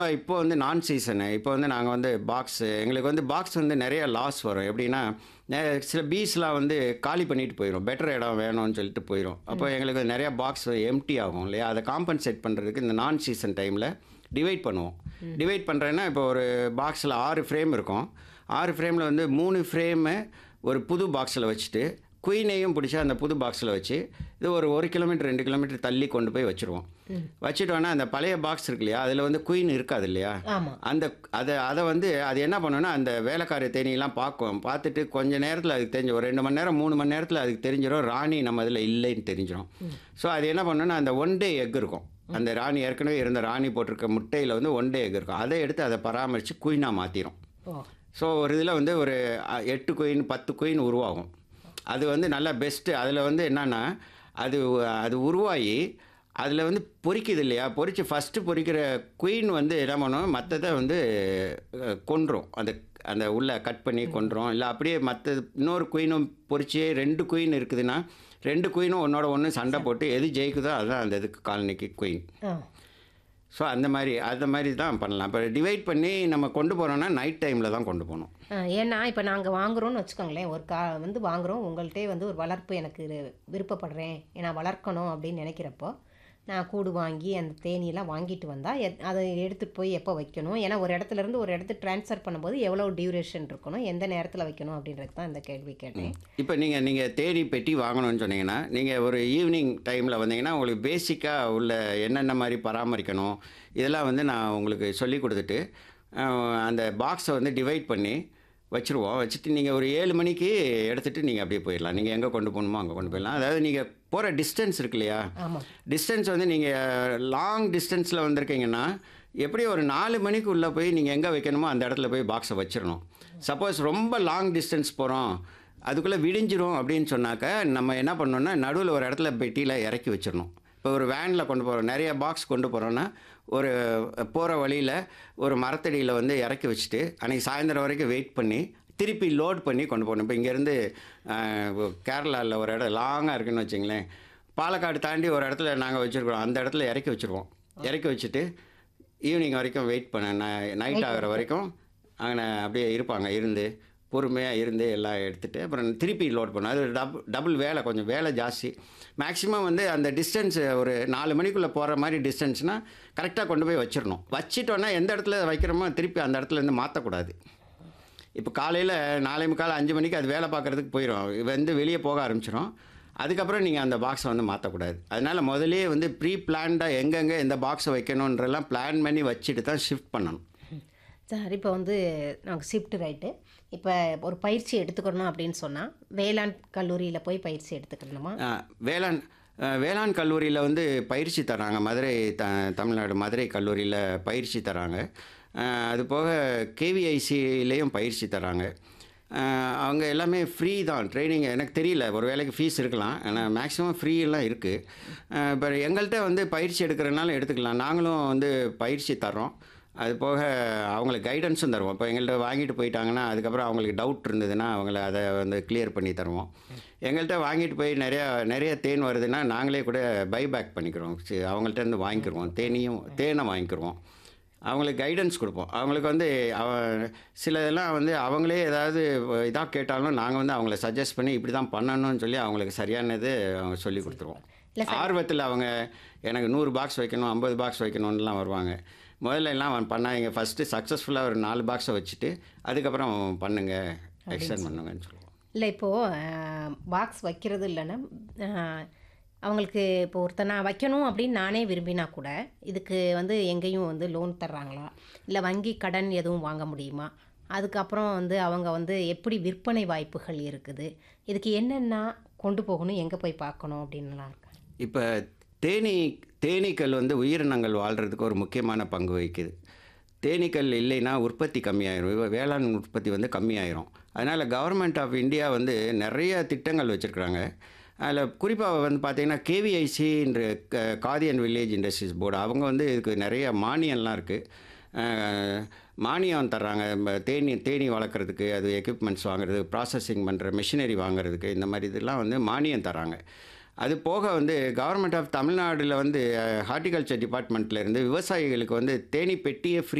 இப்போ வந்து நான் சீசனு இப்போ வந்து நாங்கள் வந்து பாக்ஸு எங்களுக்கு வந்து பாக்ஸ் வந்து நிறைய லாஸ் வரும் எப்படின்னா நெ- சில பீஸ்லாம் வந்து காலி பண்ணிட்டு போயிடும் பெட்டர் இடம் வேணும்னு சொல்லிட்டு போயிடும் அப்போ எங்களுக்கு நிறைய பாக்ஸ் எம்டி ஆகும் இல்லையா அதை காம்பன்சேட் பண்ணுறதுக்கு இந்த நான் சீசன் டைமில் டிவைட் பண்ணுவோம் டிவைட் பண்ணுறேன்னா இப்போ ஒரு பாக்ஸில் ஆறு ஃப்ரேம் இருக்கும் ஆறு ஃப்ரேமில் வந்து மூணு ஃப்ரேமு ஒரு புது பாக்ஸில் வச்சுட்டு குயினையும் பிடிச்சி அந்த புது பாக்ஸில் வச்சு இது ஒரு ஒரு கிலோமீட்டர் ரெண்டு கிலோமீட்டர் தள்ளி கொண்டு போய் வச்சுருவோம் வச்சுட்டோன்னா அந்த பழைய பாக்ஸ் இருக்கு இல்லையா அதில் வந்து குயின் இருக்காது இல்லையா ஆமா அந்த அதை அதை வந்து அது என்ன பண்ணுன்னா அந்த வேலைக்கார தேனியெல்லாம் பார்க்கும் பார்த்துட்டு கொஞ்ச நேரத்தில் அதுக்கு தெரிஞ்சு ஒரு ரெண்டு மணி நேரம் மூணு மணி நேரத்தில் அதுக்கு தெரிஞ்சிடும் ராணி நம்ம இதில் இல்லைன்னு தெரிஞ்சிடும் ஸோ அது என்ன பண்ணுன்னா அந்த ஒன் டே எக் இருக்கும் அந்த ராணி ஏற்கனவே இருந்த ராணி போட்டிருக்க முட்டையில் வந்து ஒன் டே எக் இருக்கும் அதை எடுத்து அதை பராமரித்து குயினாக மாற்றிடும் ஓ ஸோ ஒரு இதில் வந்து ஒரு அ, எட்டு குயின் பத்து குயின் உருவாகும் அது வந்து நல்லா பெஸ்ட்டு அதில் வந்து என்னென்னா அது அது உருவாகி அதில் வந்து பொரிக்குது இல்லையா பொரித்து ஃபஸ்ட்டு பொரிக்கிற குயின் வந்து என்ன பண்ணும் மற்றதை வந்து அஹ், கொன்றும் அந்த அந்த உள்ள கட் பண்ணி கொன்றும் இல்லை அப்படியே மற்ற இன்னொரு குயினும் பொரிச்சு ரெண்டு குயின் இருக்குதுன்னா ரெண்டு குயினும் ஒன்னோட ஒன்று சண்டை போட்டு எது ஜெயிக்குதோ அதுதான் அந்த இதுக்கு காலனிக்கு குயின் ஆ ஸோ அந்த மாதிரி அந்த மாதிரி தான் பண்ணலாம் இப்போ டிவைட் பண்ணி நம்ம கொண்டு போகிறோம்னா நைட் டைமில் தான் கொண்டு போகணும் ஆ, ஏன்னா இப்போ நாங்கள் வாங்குறோம்னு வச்சுக்கோங்களேன் ஒரு கா வந்து வாங்குறோம் உங்கள்கிட்டே வந்து ஒரு வளர்ப்பு எனக்கு இது விருப்பப்படுறேன் நான் வளர்க்கணும் அப்படின்னு நினைக்கிறப்போ நான் கூடு வாங்கி அந்த தேனியெல்லாம் வாங்கிட்டு வந்தால் அதை எடுத்துகிட்டு போய் எப்போ வைக்கணும் ஏன்னா ஒரு இடத்துல இருந்து ஒரு இடத்துக்கு ட்ரான்ஸ்ஃபர் பண்ணும்போது எவ்வளோ டியூரேஷன் இருக்கணும் எந்த நேரத்தில் வைக்கணும் அப்படின்றது தான் இந்த கேள்வி கேட்டேன் இப்போ நீங்கள் நீங்கள் தேடி பெட்டி வாங்கணும்னு சொன்னீங்கன்னா நீங்கள் ஒரு ஈவினிங் டைமில் வந்தீங்கன்னா உங்களுக்கு பேசிக்காக உள்ள என்னென்ன மாதிரி பராமரிக்கணும் இதெல்லாம் வந்து நான் உங்களுக்கு சொல்லி கொடுத்துட்டு அஹ், அந்த பாக்ஸை வந்து டிவைட் பண்ணி வச்சுருவோம் வச்சுட்டு நீங்கள் ஒரு ஏழு மணிக்கு எடுத்துகிட்டு நீங்கள் அப்படியே போயிடலாம் நீங்கள் எங்கே கொண்டு போகணுமோ அங்கே கொண்டு போயிடலாம் அதாவது நீங்கள் போகிற டிஸ்டன்ஸ் இருக்கு இல்லையா ஆமாம் டிஸ்டன்ஸ் வந்து நீங்கள் லாங் டிஸ்டன்ஸில் வந்திருக்கீங்கன்னா எப்படி ஒரு நாலு மணிக்கு உள்ளே போய் நீங்கள் எங்கே வைக்கணுமோ அந்த இடத்துல போய் பாக்ஸை வச்சிடணும் சப்போஸ் ரொம்ப லாங் டிஸ்டன்ஸ் போகிறோம் அதுக்குள்ளே விடிஞ்சிரும் அப்படின்னு சொன்னாக்க நம்ம என்ன பண்ணணும்னா நடுவில் ஒரு இடத்துல பெட்டியில் இறக்கி வச்சிடணும் இப்போ ஒரு வேனில் கொண்டு போகிறோம் நிறைய பாக்ஸ் கொண்டு போகிறோன்னா ஒரு போகிற வழியில் ஒரு மரத்தடியில் வந்து இறக்கி வச்சுட்டு அன்றைக்கி சாயந்தரம் வரைக்கும் வெயிட் பண்ணி திருப்பி லோட் பண்ணி கொண்டு போகணும் இப்போ இங்கேருந்து கேரளாவில் ஒரு இடம் லாங்காக இருக்குன்னு வச்சிங்களேன் பாலக்காடு தாண்டி ஒரு இடத்துல நாங்கள் வச்சுருக்கோம் அந்த இடத்துல இறக்கி வச்சுருவோம் இறக்கி வச்சுட்டு ஈவினிங் வரைக்கும் வெயிட் பண்ண நைட் ஆகிற வரைக்கும் அங்கே அப்படியே இருப்பாங்க இருந்து பொறுமையாக இருந்து எல்லாம் எடுத்துகிட்டு அப்புறம் திருப்பி லோட் பண்ணோம் அது டபுள் டபுள் வேலை கொஞ்சம் வேலை ஜாஸ்தி மேக்ஸிமம் வந்து அந்த டிஸ்டன்ஸ் ஒரு நாலு மணிக்குள்ளே போகிற மாதிரி டிஸ்டன்ஸ்னால் கரெக்டாக கொண்டு போய் வச்சிடணும் வச்சிட்டோன்னா எந்த இடத்துல வைக்கிறோமோ திருப்பி அந்த இடத்துல இருந்து மாற்றக்கூடாது இப்போ காலையில் நாலே முக்கால் அஞ்சு மணிக்கு அது வேலை பார்க்குறதுக்கு போயிடும் வந்து வெளியே போக ஆரம்பிச்சிடும் அதுக்கப்புறம் நீங்கள் அந்த பாக்ஸை வந்து மாற்றக்கூடாது அதனால் முதல்லயே வந்து ப்ரீ பிளான்டாக எங்கெங்கே எந்த பாக்ஸை வைக்கணுன்றெல்லாம் பிளான் பண்ணி வச்சுட்டு தான் ஷிஃப்ட் பண்ணணும் சார் இப்போ வந்து நாங்கள் ஷிஃப்ட் ரைட்டு இப்போ ஒரு பயிற்சி எடுத்துக்கணும் அப்படின்னு சொன்னால் வேளாண் கல்லூரியில் போய் பயிற்சி எடுத்துக்கணுமா ஆ, வேளாண் ஆ, வேளாண் கல்லூரியில் வந்து பயிற்சி தராங்க மதுரை த தமிழ்நாடு மதுரை கல்லூரியில் பயிற்சி தராங்க ஆ, அது போக கேவிஐசிலேயும் பயிற்சி தராங்க ஆ, அவங்க எல்லாமே ஃப்ரீ தான் ட்ரைனிங் எனக்கு தெரியல ஒரு வேலைக்கு ஃபீஸ் இருக்கலாம் ஆனால் மேக்ஸிமம் ஃப்ரீயெல்லாம் இருக்குது இப்போ எங்கள்கிட்ட வந்து பயிற்சி எடுக்கிறனால எடுத்துக்கலாம் நாங்களும் வந்து பயிற்சி தர்றோம் அது போக அவங்களுக்கு கைடன்ஸும் தருவோம் இப்போ எங்கள்கிட்ட வாங்கிட்டு போயிட்டாங்கன்னா அதுக்கப்புறம் அவங்களுக்கு டவுட் இருந்ததுன்னா அவங்கள அதை வந்து கிளியர் பண்ணி தருவோம் எங்கள்கிட்ட வாங்கிட்டு போய் நிறையா நிறைய தேன் வருதுன்னா நாங்களே கூட பைபேக் பண்ணிக்கிறோம் சி- அவங்கள்ட்ட இருந்து வாங்கிக்கிருவோம் தேனியும் தேனை வாங்கிக்கிருவோம் அவங்களுக்கு கைடன்ஸ் கொடுப்போம் அவங்களுக்கு வந்து அவ சில இதெல்லாம் வந்து அவங்களே ஏதாவது இதாக கேட்டாலும் நாங்கள் வந்து அவங்கள சஜஸ்ட் பண்ணி இப்படி தான் பண்ணணும்னு சொல்லி அவங்களுக்கு சரியானது அவங்க சொல்லி கொடுத்துருவோம் இல்லை ஆர்வத்தில் அவங்க எனக்கு நூறு பாக்ஸ் வைக்கணும் ஐம்பது பாக்ஸ் வைக்கணும்னுலாம் வருவாங்க முதல்ல எல்லாம் அவன் பண்ணாங்க ஃபஸ்ட்டு சக்ஸஸ்ஃபுல்லாக ஒரு நாலு பாக்ஸை வச்சுட்டு அதுக்கப்புறம் பண்ணுங்க எக்ஸ்டெண்ட் பண்ணுங்கன்னு சொல்லுவோம் இல்லை இப்போது பாக்ஸ் வைக்கிறது இல்லைன்னா அஹ், அவங்களுக்கு இப்போ ஒருத்தர் நான் வைக்கணும் அப்படின்னு நானே விரும்பினா கூட இதுக்கு வந்து எங்கேயும் வந்து லோன் தர்றாங்களா இல்லை வங்கி கடன் எதுவும் வாங்க முடியுமா அதுக்கப்புறம் வந்து அவங்க வந்து எப்படி விற்பனை வாய்ப்புகள் இருக்குது இதுக்கு என்னென்ன கொண்டு போகணும் எங்கே போய் பார்க்கணும் அப்படின்னுலாம் இருக்கு இப்போ தேனீ தேனீக்கள் வந்து உயிரினங்கள் வாழ்கிறதுக்கு ஒரு முக்கியமான பங்கு வகிக்குது தேனீக்கள் இல்லைன்னா உற்பத்தி கம்மியாயிரும் இவ- வேளாண் உற்பத்தி வந்து கம்மியாயிரும் அதனால் கவர்மெண்ட் ஆஃப் இந்தியா வந்து நிறைய திட்டங்கள் வச்சுருக்குறாங்க அதில் குறிப்பாக வந்து பார்த்திங்கன்னா கேவிஐசின்ற Khadi and village industries board அவங்க வந்து இதுக்கு நிறைய மானியம்லாம் இருக்குது மானியம் தர்றாங்க ம- தேனி தேனி வளர்க்குறதுக்கு அது எக்யூப்மெண்ட்ஸ் வாங்குறது ப்ராசஸிங் பண்ணுற மிஷினரி வாங்குறதுக்கு இந்த மாதிரி இதெல்லாம் வந்து மானியம் தராங்க அது போக வந்து கவர்மெண்ட் ஆஃப் தமிழ்நாடுல வந்து ஹார்டிகல்ச்சர் டிபார்ட்மெண்ட்ல இருந்து விவசாயிகளுக்கு வந்து தேனி பெட்டியை ஃப்ரீ